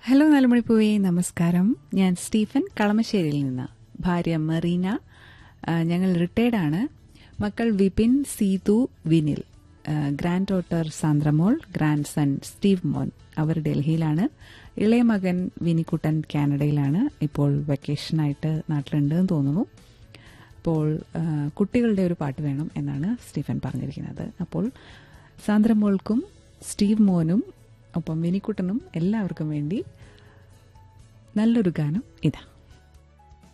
hello നാലുമണിപ്പൂവേ നമസ്കാരം ഞാൻ Stephen കളമശ്ശേരിയിൽ നിന്ന് ഭാര്യ മെറീന ആ, ഞങ്ങൾ റിട്ടയർഡ് ആണ് മക്കൾ വിപിൻ സീതു വിനിൽ ആ, ഗ്രാൻഡ് ഡോട്ടർ സാന്ദ്രമോൾ ഗ്രാൻഡ് സൺ സ്റ്റീവ് മോൻ അവർ ഡൽഹിയിലാണ് ഇളയ മകൻ വിനിക്കുട്ടൻ കാനഡയിലാണ് ഇപ്പോൾ വെക്കേഷനായിട്ട് നാട്ടിലുണ്ട് എന്ന് തോന്നുന്നു അപ്പോൾ ആ, കുട്ടികളുടെ ഒരു പാട്ട് വേണം എന്നാണ് സ്റ്റീഫൻ പറഞ്ഞിരിക്കുന്നത് അപ്പോൾ സാന്ദ്രമോൾക്കും സ്റ്റീവ് മോനും ഒപ്പം വിനിക്കുട്ടനും എല്ലാവർക്കും വേണ്ടി നല്ലൊരു ഗാനം ഇതാ